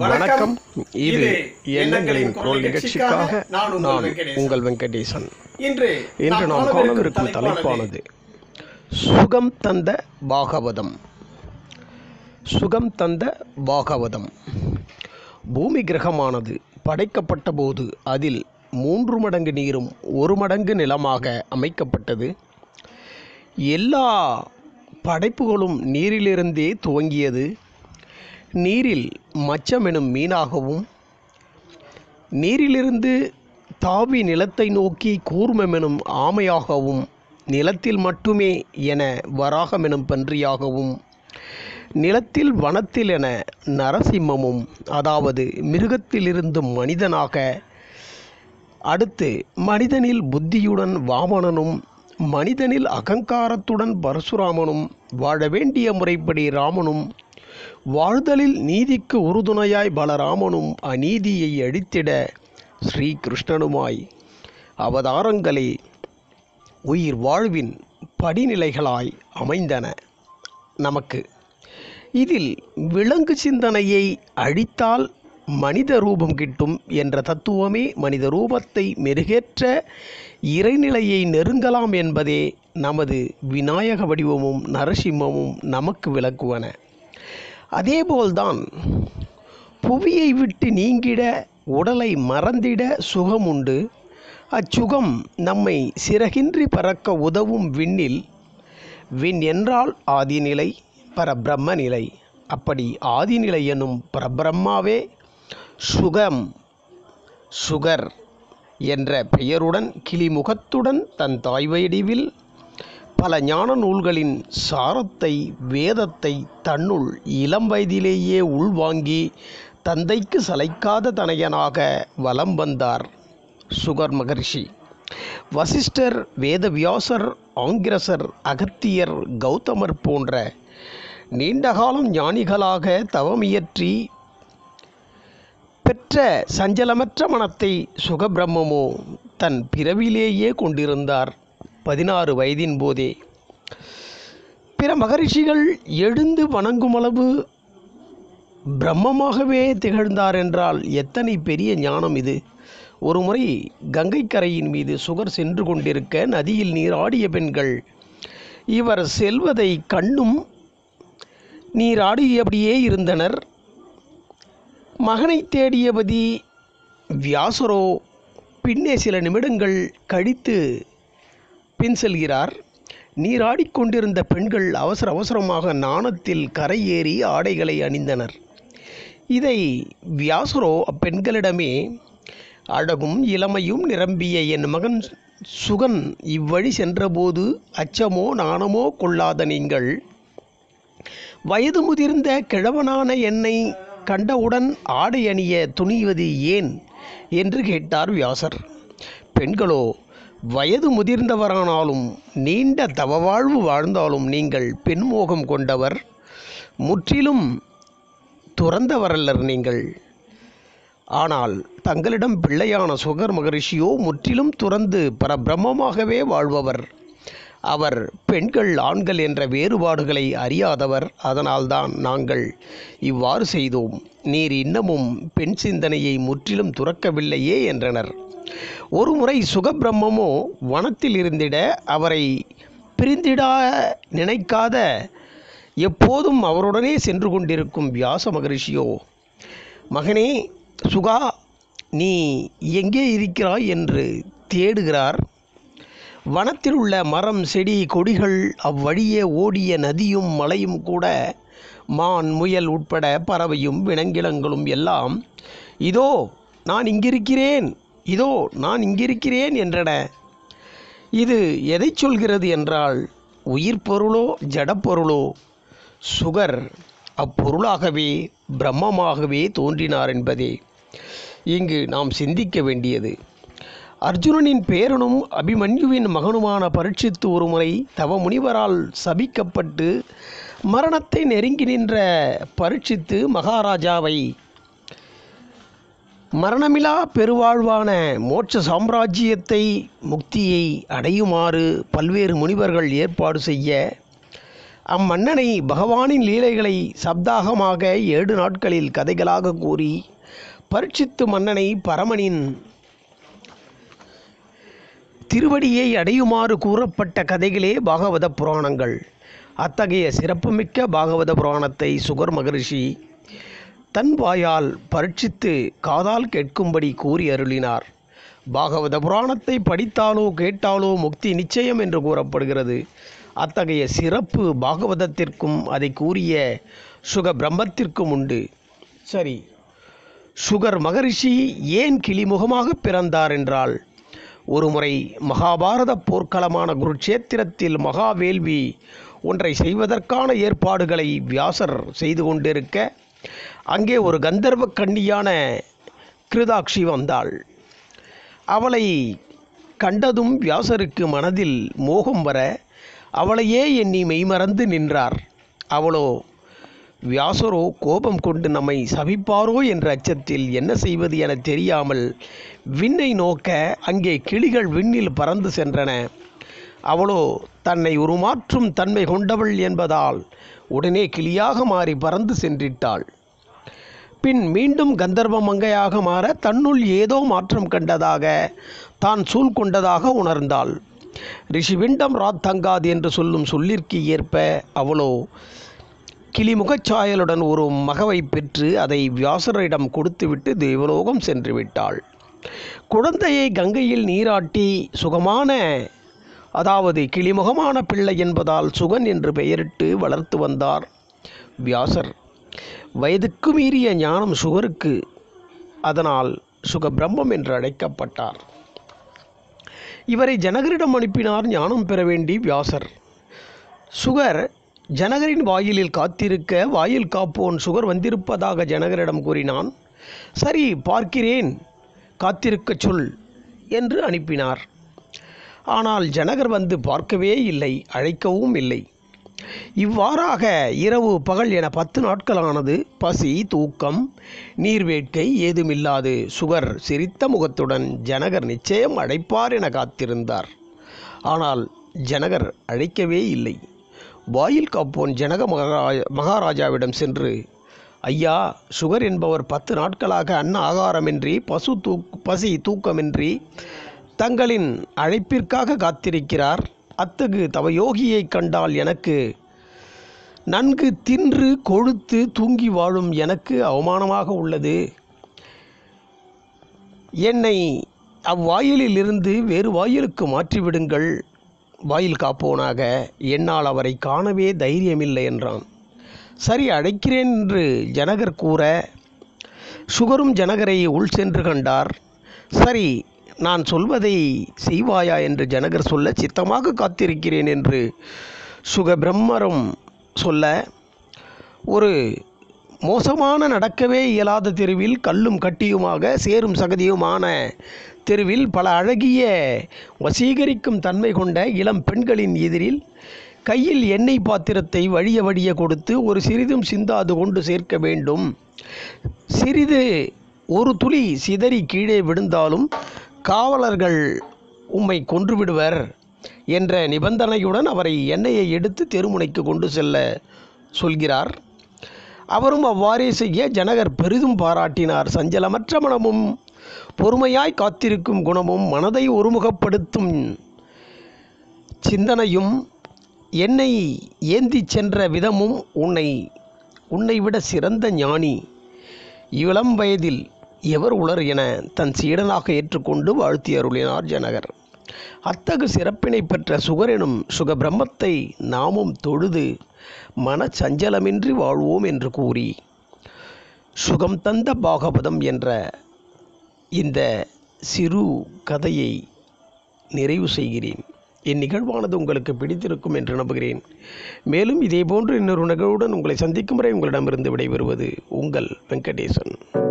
வணக்கம் இது இது எண்ணங்களின் குரல் நிகழ்ச்சிக்காக நான் உங்கள் நான் வெங்கடேசன். உங்கள் வெங்கடேசன் இன்று இன்று நாம் காணவிருக்கும் தலைப்பானது சுகம் தந்த பாகவதம் சுகம் தந்த பாகவதம் பூமி கிரகமானது படைக்கப்பட்ட போது அதில் மூன்று மடங்கு நீரும் ஒரு மடங்கு நிலமாக அமைக்கப்பட்டது எல்லா படைப்புகளும் நீரிலிருந்தே துவங்கியது நீரில் மச்சம் எனும் மீனாகவும் நீரிலிருந்து தாவி நிலத்தை நோக்கி கூர்மமெனும் ஆமையாகவும் நிலத்தில் மட்டுமே என வராகமெனும் பன்றியாகவும் நிலத்தில் வனத்தில் என நரசிம்மமும் அதாவது மிருகத்திலிருந்து மனிதனாக அடுத்து மனிதனில் புத்தியுடன் வாமனனும் மனிதனில் அகங்காரத்துடன் பரசுராமனும் வாழ வேண்டிய முறைப்படி ராமனும் வாழ்தலில் நீதிக்கு உறுதுணையாய் பலராமனும் அநீதியை அழித்திட ஸ்ரீ கிருஷ்ணனுமாய் அவதாரங்களே உயிர் வாழ்வின் படிநிலைகளாய் அமைந்தன நமக்கு இதில் விலங்கு சிந்தனையை அழித்தால் மனித ரூபம் கிட்டும் என்ற தத்துவமே மனித ரூபத்தை மெருகேற்ற இறைநிலையை நெருங்கலாம் என்பதே நமது விநாயக வடிவமும் நரசிம்மமும் நமக்கு விளக்குவன அதேபோல்தான் புவியை விட்டு நீங்கிட உடலை மறந்திட சுகம் உண்டு அச்சுகம் நம்மை சிறகின்றி பறக்க உதவும் விண்ணில் விண் என்றால் ஆதிநிலை பரபிரம்ம நிலை அப்படி ஆதிநிலை எனும் பரபிரம்மாவே சுகம் சுகர் என்ற பெயருடன் கிளிமுகத்துடன் தன் தாய் வடிவில் பல ஞான நூல்களின் சாரத்தை வேதத்தை தன்னுள் இளம் வயதிலேயே உள்வாங்கி தந்தைக்கு சளைக்காத தனையனாக வலம் வந்தார் சுகர் மகரிஷி வசிஷ்டர் வேதவியாசர் ஆங்கிரசர் அகத்தியர் கௌதமர் போன்ற நீண்டகாலம் ஞானிகளாக தவமியற்றி பெற்ற சஞ்சலமற்ற மனத்தை சுகபிரம்மமோ தன் பிறவிலேயே கொண்டிருந்தார் பதினாறு வயதின் போதே பிற மகரிஷிகள் எழுந்து வணங்குமளவு பிரம்மமாகவே திகழ்ந்தார் என்றால் எத்தனை பெரிய ஞானம் இது ஒருமுறை கங்கை கரையின் மீது சுகர் சென்று கொண்டிருக்க நதியில் நீராடிய பெண்கள் இவர் செல்வதை கண்ணும் நீராடியபடியே இருந்தனர் மகனை தேடியபதி வியாசரோ பின்னே சில நிமிடங்கள் கழித்து பின் செல்கிறார் நீராடிக் கொண்டிருந்த பெண்கள் அவசர அவசரமாக நாணத்தில் கரையேறி ஆடைகளை அணிந்தனர் இதை வியாசரோ அப்பெண்களிடமே அழகும் இளமையும் நிரம்பிய என் மகன் சுகன் இவ்வழி சென்றபோது அச்சமோ நாணமோ கொள்ளாத நீங்கள் வயது முதிர்ந்த கிழவனான என்னை கண்டவுடன் ஆடை அணிய துணிவது ஏன் என்று கேட்டார் வியாசர் பெண்களோ வயது முதிர்ந்தவரானாலும் நீண்ட தவவாழ்வு வாழ்ந்தாலும் நீங்கள் பெண்மோகம் கொண்டவர் முற்றிலும் துறந்தவரல்லர் நீங்கள் ஆனால் தங்களிடம் பிள்ளையான சுகர் மகரிஷியோ முற்றிலும் துறந்து பரபிரம்மமாகவே வாழ்பவர் அவர் பெண்கள் ஆண்கள் என்ற வேறுபாடுகளை அறியாதவர் அதனால்தான் நாங்கள் இவ்வாறு செய்தோம் நீர் இன்னமும் பெண் சிந்தனையை முற்றிலும் துறக்கவில்லையே என்றனர் ஒருமுறை சுகபிரம்மமோ வனத்தில் இருந்திட அவரை பிரிந்திடா நினைக்காத எப்போதும் அவருடனே சென்று கொண்டிருக்கும் வியாச மகரிஷியோ மகனே சுகா நீ எங்கே இருக்கிறாய் என்று தேடுகிறார் வனத்தில் உள்ள மரம் செடி கொடிகள் அவ்வழியே ஓடிய நதியும் மலையும் கூட மான் முயல் உட்பட பறவையும் விலங்கினங்களும் எல்லாம் இதோ நான் இங்கிருக்கிறேன் இதோ நான் இங்கிருக்கிறேன் என்றன இது எதை சொல்கிறது என்றால் உயிர் பொருளோ ஜடப்பொருளோ சுகர் அப்பொருளாகவே பிரம்மமாகவே தோன்றினார் என்பதே இங்கு நாம் சிந்திக்க வேண்டியது அர்ஜுனனின் பேரனும் அபிமன்யுவின் மகனுமான பரீட்சித்து ஒருமுறை தவ முனிவரால் சபிக்கப்பட்டு மரணத்தை நெருங்கி நின்ற பரீட்சித்து மகாராஜாவை மரணமிலா பெருவாழ்வான மோட்ச சாம்ராஜ்யத்தை முக்தியை அடையுமாறு பல்வேறு முனிவர்கள் ஏற்பாடு செய்ய அம்மன்னனை பகவானின் லீலைகளை சப்தாகமாக ஏழு நாட்களில் கதைகளாக கூறி பரீட்சித்து மன்னனை பரமனின் திருவடியை அடையுமாறு கூறப்பட்ட கதைகளே பாகவத புராணங்கள் அத்தகைய சிறப்புமிக்க பாகவத புராணத்தை சுகர் மகரிஷி தன் வாயால் பரீட்சித்து காதால் கேட்கும்படி கூறி அருளினார் பாகவத புராணத்தை படித்தாலோ கேட்டாலோ முக்தி நிச்சயம் என்று கூறப்படுகிறது அத்தகைய சிறப்பு பாகவதத்திற்கும் அதை கூறிய சுக பிரம்மத்திற்கும் உண்டு சரி சுகர் மகரிஷி ஏன் கிளிமுகமாக பிறந்தார் என்றால் ஒருமுறை மகாபாரத போர்க்களமான குருட்சேத்திரத்தில் மகாவேள்வி ஒன்றை செய்வதற்கான ஏற்பாடுகளை வியாசர் செய்து கொண்டிருக்க அங்கே ஒரு கந்தர்வ கன்னியான கிருதாட்சி வந்தாள் அவளை கண்டதும் வியாசருக்கு மனதில் மோகம் வர அவளையே எண்ணி மெய்மறந்து நின்றார் அவளோ வியாசரோ கோபம் கொண்டு நம்மை சபிப்பாரோ என்ற அச்சத்தில் என்ன செய்வது என தெரியாமல் விண்ணை நோக்க அங்கே கிளிகள் விண்ணில் பறந்து சென்றன அவளோ தன்னை உருமாற்றும் தன்மை கொண்டவள் என்பதால் உடனே கிளியாக மாறி பறந்து சென்றிட்டாள் பின் மீண்டும் கந்தர்வ மங்கையாக மாற தன்னுள் ஏதோ மாற்றம் கண்டதாக தான் சூழ் கொண்டதாக உணர்ந்தாள் ரிஷிவிண்டம் ராத் தங்காது என்று சொல்லும் சொல்லிற்கு ஏற்ப அவளோ கிளிமுகச்சாயலுடன் ஒரு மகவை பெற்று அதை வியாசரிடம் கொடுத்துவிட்டு தேவலோகம் சென்று விட்டாள் குழந்தையை கங்கையில் நீராட்டி சுகமான அதாவது கிளிமுகமான பிள்ளை என்பதால் சுகன் என்று பெயரிட்டு வளர்த்து வந்தார் வியாசர் வயதுக்கு மீறிய ஞானம் சுகருக்கு அதனால் சுக பிரம்மம் என்று அழைக்கப்பட்டார் இவரை ஜனகரிடம் அனுப்பினார் ஞானம் பெற வேண்டி வியாசர் சுகர் ஜனகரின் வாயிலில் காத்திருக்க வாயில் காப்போன் சுகர் வந்திருப்பதாக ஜனகரிடம் கூறினான் சரி பார்க்கிறேன் காத்திருக்கச் சொல் என்று அனுப்பினார் ஆனால் ஜனகர் வந்து பார்க்கவே இல்லை அழைக்கவும் இல்லை இவ்வாறாக இரவு பகல் என பத்து நாட்களானது பசி தூக்கம் நீர்வேட்கை ஏதுமில்லாது சுகர் சிரித்த முகத்துடன் ஜனகர் நிச்சயம் அழைப்பார் என காத்திருந்தார் ஆனால் ஜனகர் அழைக்கவே இல்லை வாயில் காப்போன் ஜனக மகாராஜ மகாராஜாவிடம் சென்று ஐயா சுகர் என்பவர் பத்து நாட்களாக அன்ன ஆகாரமின்றி பசு தூக் பசி தூக்கமின்றி தங்களின் அழைப்பிற்காக காத்திருக்கிறார் அத்தகு தவயோகியை கண்டால் எனக்கு நன்கு தின்று கொழுத்து தூங்கி வாழும் எனக்கு அவமானமாக உள்ளது என்னை அவ்வாயிலில் இருந்து வேறு வாயிலுக்கு மாற்றிவிடுங்கள் வாயில் காப்போனாக என்னால் அவரை காணவே தைரியமில்லை என்றான் சரி அழைக்கிறேன் என்று ஜனகர் கூற சுகரும் ஜனகரை உள் சென்று கண்டார் சரி நான் சொல்வதை செய்வாயா என்று ஜனகர் சொல்ல சித்தமாக காத்திருக்கிறேன் என்று சுக பிரம்மரும் சொல்ல ஒரு மோசமான நடக்கவே இயலாத தெருவில் கல்லும் கட்டியுமாக சேரும் சகதியுமான தெருவில் பல அழகிய வசீகரிக்கும் தன்மை கொண்ட இளம் பெண்களின் எதிரில் கையில் எண்ணெய் பாத்திரத்தை வழிய வழிய கொடுத்து ஒரு சிறிதும் சிந்தாது கொண்டு சேர்க்க வேண்டும் சிறிது ஒரு துளி சிதறி கீழே விழுந்தாலும் காவலர்கள் உம்மை கொன்று விடுவர் என்ற நிபந்தனையுடன் அவரை எண்ணெயை எடுத்து தெருமுனைக்கு கொண்டு செல்ல சொல்கிறார் அவரும் அவ்வாறே செய்ய ஜனகர் பெரிதும் பாராட்டினார் சஞ்சலமற்ற மனமும் பொறுமையாய் காத்திருக்கும் குணமும் மனதை ஒருமுகப்படுத்தும் சிந்தனையும் என்னை ஏந்திச் சென்ற விதமும் உன்னை உன்னை விட சிறந்த ஞானி இளம் வயதில் எவர் உளர் என தன் சீடனாக ஏற்றுக்கொண்டு வாழ்த்தி அருளினார் ஜனகர் அத்தகு சிறப்பினை பெற்ற சுகரெனும் சுக பிரம்மத்தை நாமும் தொழுது மன சஞ்சலமின்றி வாழ்வோம் என்று கூறி சுகம் தந்த பாகவதம் என்ற இந்த சிறு கதையை நிறைவு செய்கிறேன் என் நிகழ்வானது உங்களுக்கு பிடித்திருக்கும் என்று நம்புகிறேன் மேலும் இதேபோன்று இன்னொரு நிகழ்வுடன் உங்களை சந்திக்கும் வரை உங்களிடமிருந்து விடைபெறுவது உங்கள் வெங்கடேசன்